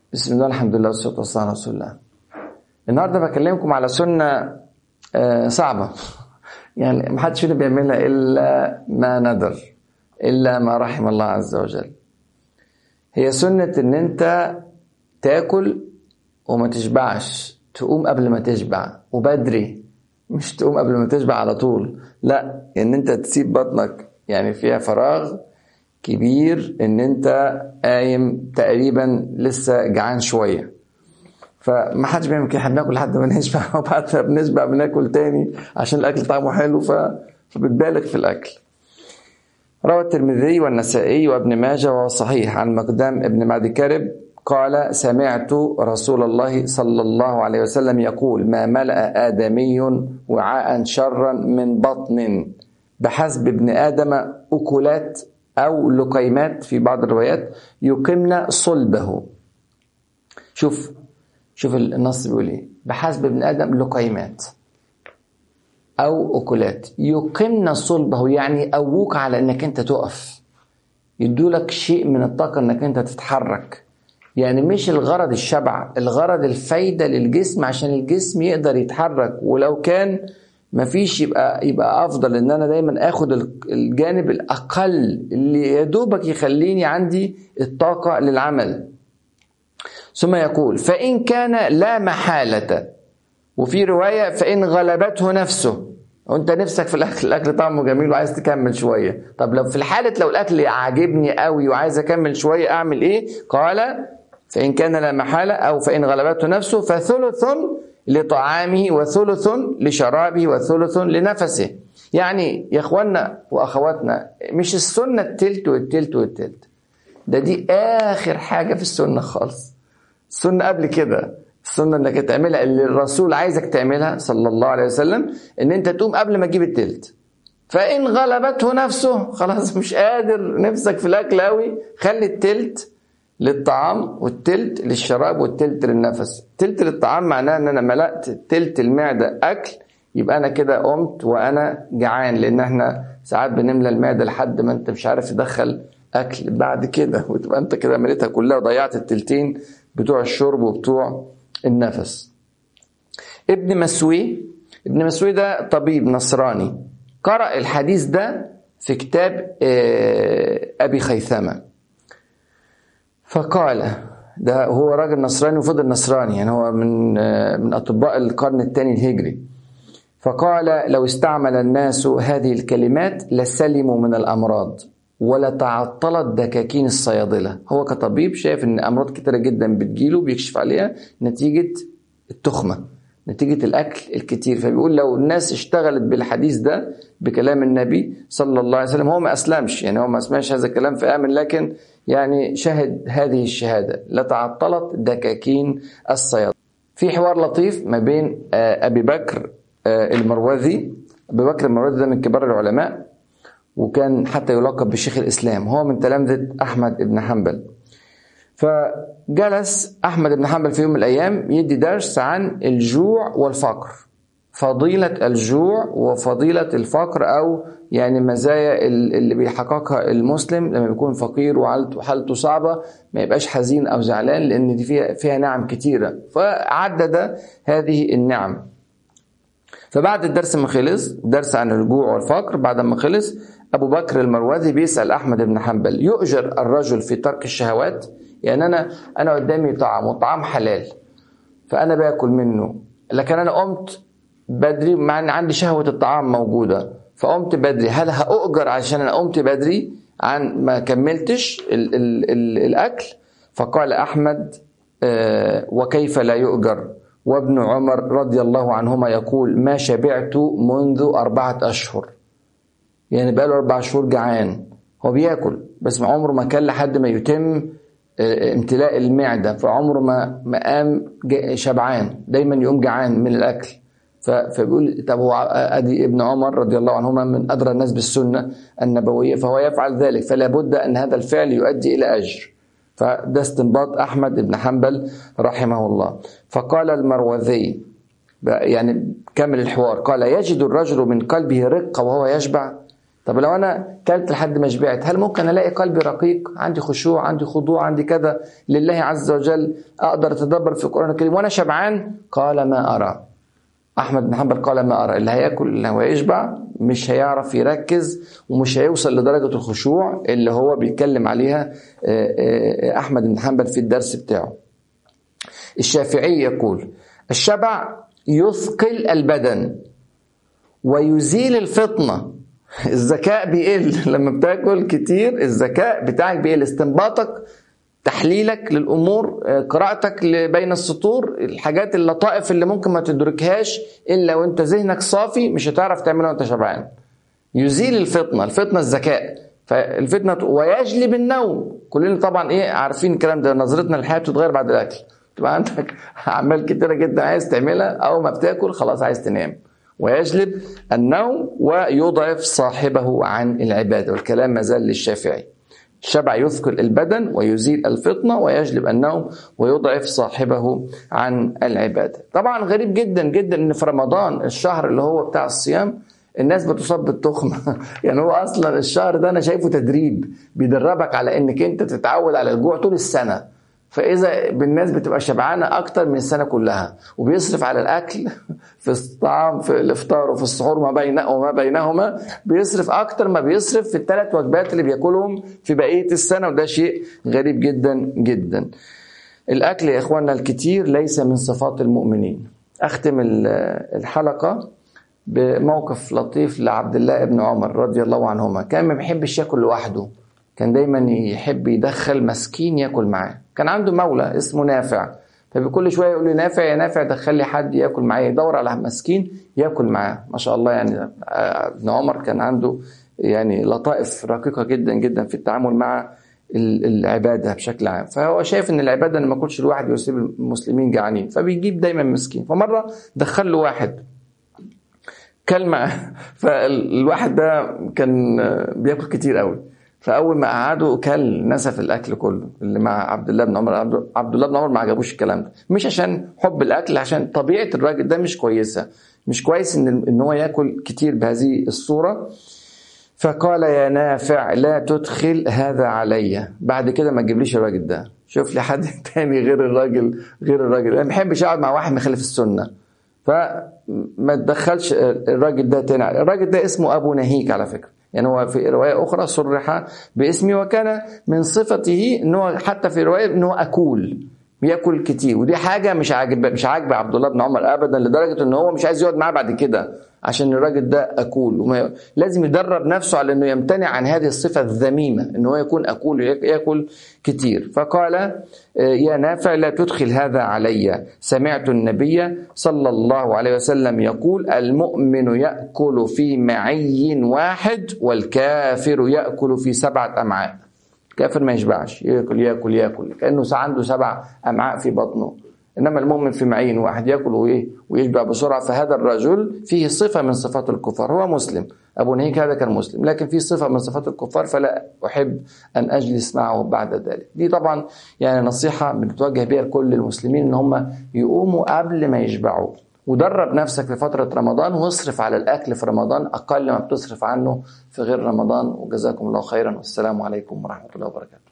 بسم الله الحمد لله والصلاة والسلام على رسول الله النهاردة بكلمكم على سنة آه، صعبة يعني ما حدش فينا بيعملها إلا ما ندر إلا ما رحم الله عز وجل هي سنة إن أنت تاكل وما تشبعش تقوم قبل ما تشبع وبدري مش تقوم قبل ما تشبع على طول لا ان انت تسيب بطنك يعني فيها فراغ كبير ان انت قايم تقريبا لسه جعان شويه فما حدش بيعمل كده احنا بناكل لحد ما نشبع وبعد ما بنشبع بناكل تاني عشان الاكل طعمه حلو ف... فبتبالغ في الاكل روى الترمذي والنسائي وابن ماجه وهو صحيح عن مقدام ابن معدي كرب قال سمعت رسول الله صلى الله عليه وسلم يقول ما ملأ آدمي وعاء شرا من بطن بحسب ابن آدم أكلات أو لقيمات في بعض الروايات يقمن صلبه شوف شوف النص بيقول ايه بحسب ابن آدم لقيمات أو أكلات يقمن صلبه يعني يقووك على إنك أنت تقف يدولك شيء من الطاقة إنك أنت تتحرك يعني مش الغرض الشبع الغرض الفايدة للجسم عشان الجسم يقدر يتحرك ولو كان مفيش يبقى يبقى افضل ان انا دايما اخد الجانب الاقل اللي يا دوبك يخليني عندي الطاقه للعمل ثم يقول فان كان لا محاله وفي روايه فان غلبته نفسه وانت نفسك في الاكل الاكل طعمه جميل وعايز تكمل شويه طب لو في الحاله لو الاكل عاجبني قوي وعايز اكمل شويه اعمل ايه قال فان كان لا محاله او فان غلبته نفسه فثلث لطعامه وثلث لشرابه وثلث لنفسه يعني يا اخوانا واخواتنا مش السنه التلت والتلت والتلت ده دي اخر حاجه في السنه خالص السنه قبل كده السنه انك تعملها اللي الرسول عايزك تعملها صلى الله عليه وسلم ان انت تقوم قبل ما تجيب التلت فان غلبته نفسه خلاص مش قادر نفسك في الاكل قوي خلي التلت للطعام والتلت للشراب والتلت للنفس تلت للطعام معناه ان انا ملأت تلت المعدة اكل يبقى انا كده قمت وانا جعان لان احنا ساعات بنملى المعدة لحد ما انت مش عارف تدخل اكل بعد كده وتبقى انت كده مليتها كلها وضيعت التلتين بتوع الشرب وبتوع النفس ابن مسوي ابن مسوي ده طبيب نصراني قرأ الحديث ده في كتاب ابي خيثمه فقال ده هو راجل نصراني وفضل نصراني يعني هو من من اطباء القرن الثاني الهجري فقال لو استعمل الناس هذه الكلمات لسلموا من الامراض ولا تعطلت دكاكين الصيادله هو كطبيب شايف ان امراض كتيره جدا بتجيله بيكشف عليها نتيجه التخمه نتيجة الأكل الكتير فبيقول لو الناس اشتغلت بالحديث ده بكلام النبي صلى الله عليه وسلم هو ما أسلمش يعني هو ما سمعش هذا الكلام فآمن لكن يعني شهد هذه الشهادة لتعطلت دكاكين الصيادلة في حوار لطيف ما بين أبي بكر المروذي أبي بكر المروذي ده من كبار العلماء وكان حتى يلقب بشيخ الإسلام هو من تلامذة أحمد بن حنبل فجلس احمد بن حنبل في يوم من الايام يدي درس عن الجوع والفقر فضيلة الجوع وفضيلة الفقر أو يعني مزايا اللي بيحققها المسلم لما بيكون فقير وحالته صعبة ما يبقاش حزين أو زعلان لأن دي فيها, فيها نعم كتيرة فعدد هذه النعم فبعد الدرس ما خلص درس عن الجوع والفقر بعد ما خلص أبو بكر المروزي بيسأل أحمد بن حنبل يؤجر الرجل في ترك الشهوات يعني انا انا قدامي طعام وطعام حلال فانا باكل منه لكن انا قمت بدري مع ان عندي شهوه الطعام موجوده فقمت بدري هل هاؤجر عشان انا قمت بدري عن ما كملتش ال ال ال الاكل فقال احمد آه وكيف لا يؤجر وابن عمر رضي الله عنهما يقول ما شبعت منذ أربعة أشهر يعني بقاله أربع شهور جعان هو بياكل بس عمره ما كان لحد ما يتم امتلاء المعدة فعمره ما ما قام شبعان دايما يقوم جعان من الأكل فبيقول طب هو ادي ابن عمر رضي الله عنهما من ادرى الناس بالسنه النبويه فهو يفعل ذلك فلا بد ان هذا الفعل يؤدي الى اجر فده استنباط احمد بن حنبل رحمه الله فقال المروذي يعني كمل الحوار قال يجد الرجل من قلبه رقه وهو يشبع طب لو انا كلت لحد ما شبعت هل ممكن الاقي قلبي رقيق عندي خشوع عندي خضوع عندي كذا لله عز وجل اقدر اتدبر في القران الكريم وانا شبعان قال ما ارى احمد بن حنبل قال ما ارى اللي هياكل اللي هو يشبع مش هيعرف يركز ومش هيوصل لدرجه الخشوع اللي هو بيتكلم عليها احمد بن حنبل في الدرس بتاعه الشافعي يقول الشبع يثقل البدن ويزيل الفطنه الذكاء بيقل لما بتاكل كتير الذكاء بتاعك بيقل استنباطك تحليلك للامور قراءتك بين السطور الحاجات اللطائف اللي ممكن ما تدركهاش الا وانت ذهنك صافي مش هتعرف تعملها وانت شبعان يزيل الفطنه الفطنه الذكاء فالفتنه ويجلب النوم كلنا طبعا ايه عارفين الكلام ده نظرتنا للحياه بتتغير بعد الاكل تبقى عندك اعمال كتيره جدا عايز تعملها اول ما بتاكل خلاص عايز تنام ويجلب النوم ويضعف صاحبه عن العباده والكلام ما زال للشافعي الشبع يثقل البدن ويزيل الفطنه ويجلب النوم ويضعف صاحبه عن العباده. طبعا غريب جدا جدا ان في رمضان الشهر اللي هو بتاع الصيام الناس بتصاب بالتخمه يعني هو اصلا الشهر ده انا شايفه تدريب بيدربك على انك انت تتعود على الجوع طول السنه فاذا بالناس بتبقى شبعانه اكتر من السنه كلها وبيصرف على الاكل في الطعام في الافطار وفي السحور وما بين وما بينهما بيصرف اكتر ما بيصرف في الثلاث وجبات اللي بياكلهم في بقيه السنه وده شيء غريب جدا جدا الاكل يا اخواننا الكتير ليس من صفات المؤمنين اختم الحلقه بموقف لطيف لعبد الله بن عمر رضي الله عنهما كان ما بيحبش ياكل لوحده كان دايما يحب يدخل مسكين ياكل معاه كان عنده مولى اسمه نافع فبكل شويه يقول لي نافع يا نافع دخل لي حد ياكل معايا يدور على مسكين ياكل معاه ما شاء الله يعني ابن عمر كان عنده يعني لطائف رقيقه جدا جدا في التعامل مع العباده بشكل عام فهو شايف ان العباده ان ما اكلش الواحد ويسيب المسلمين جعانين فبيجيب دايما مسكين فمره دخل له واحد كلمه فالواحد ده كان بياكل كتير قوي فاول ما قعدوا كل نسف الاكل كله اللي مع عبد الله بن عمر عبد الله بن عمر ما عجبوش الكلام ده مش عشان حب الاكل عشان طبيعه الراجل ده مش كويسه مش كويس ان ان هو ياكل كتير بهذه الصوره فقال يا نافع لا تدخل هذا علي بعد كده ما تجيبليش الراجل ده شوف لي حد تاني غير الراجل غير الراجل انا ما بحبش اقعد مع واحد مخالف السنه فما تدخلش الراجل ده تاني الراجل ده اسمه ابو نهيك على فكره يعني هو في رواية أخرى صرح باسمه وكان من صفته أنه حتى في رواية أنه أكول بياكل كتير ودي حاجة مش عاجبة مش عاجبة عبد الله بن عمر أبدا لدرجة أن هو مش عايز يقعد معاه بعد كده عشان الراجل ده أكول لازم يدرب نفسه على أنه يمتنع عن هذه الصفة الذميمة أنه هو يكون أكول ياكل كتير فقال يا نافع لا تدخل هذا علي سمعت النبي صلى الله عليه وسلم يقول المؤمن يأكل في معي واحد والكافر يأكل في سبعة أمعاء كافر ما يشبعش ياكل ياكل ياكل كانه عنده سبع امعاء في بطنه انما المؤمن في معين واحد ياكل وايه ويشبع بسرعه فهذا الرجل فيه صفه من صفات الكفار هو مسلم ابو نهيك هذا كان مسلم لكن في صفه من صفات الكفار فلا احب ان اجلس معه بعد ذلك دي طبعا يعني نصيحه بنتوجه بها لكل المسلمين ان هم يقوموا قبل ما يشبعوا ودرب نفسك في فترة رمضان واصرف على الأكل في رمضان أقل ما بتصرف عنه في غير رمضان وجزاكم الله خيرا والسلام عليكم ورحمة الله وبركاته